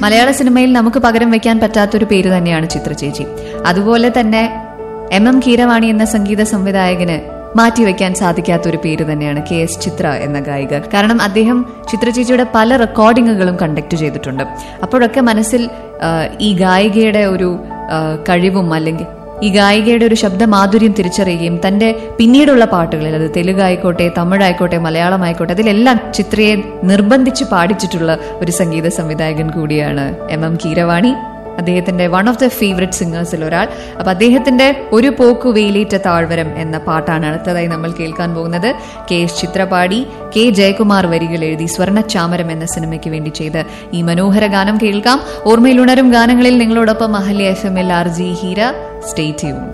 മലയാള സിനിമയിൽ നമുക്ക് പകരം വെക്കാൻ പറ്റാത്തൊരു പേര് തന്നെയാണ് ചിത്ര ചേച്ചി അതുപോലെ തന്നെ എം എം കീരവാണി എന്ന സംഗീത സംവിധായകന് മാറ്റിവെക്കാൻ സാധിക്കാത്ത ഒരു പേര് തന്നെയാണ് കെ എസ് ചിത്ര എന്ന ഗായിക കാരണം അദ്ദേഹം ചിത്ര ചേച്ചിയുടെ പല റെക്കോർഡിങ്ങുകളും കണ്ടക്ട് ചെയ്തിട്ടുണ്ട് അപ്പോഴൊക്കെ മനസ്സിൽ ആ, ഈ ഗായികയുടെ ഒരു ആ, കഴിവും അല്ലെങ്കിൽ ഈ ഗായികയുടെ ഒരു ശബ്ദമാധുര്യം തിരിച്ചറിയുകയും തന്റെ പിന്നീടുള്ള പാട്ടുകളിൽ അത് തെലുഗായിക്കോട്ടെ തമിഴായിക്കോട്ടെ മലയാളമായിക്കോട്ടെ അതിലെല്ലാം ചിത്രയെ നിർബന്ധിച്ച് പാടിച്ചിട്ടുള്ള ഒരു സംഗീത സംവിധായകൻ കൂടിയാണ് എം എം കീരവാണി അദ്ദേഹത്തിന്റെ വൺ ഓഫ് ദ ഫേവററ്റ് സിംഗേഴ്സിൽ ഒരാൾ അപ്പൊ അദ്ദേഹത്തിന്റെ ഒരു പോക്കു വെയിലേറ്റ താഴ്വരം എന്ന പാട്ടാണ് അടുത്തതായി നമ്മൾ കേൾക്കാൻ പോകുന്നത് കെ എസ് ചിത്രപാടി കെ ജയകുമാർ വരികൾ എഴുതി സ്വർണ്ണ ചാമരം എന്ന സിനിമയ്ക്ക് വേണ്ടി ചെയ്ത ഈ മനോഹര ഗാനം കേൾക്കാം ഓർമ്മയിലുണരും ഗാനങ്ങളിൽ നിങ്ങളോടൊപ്പം Ahalya F M L R G Heera stay tune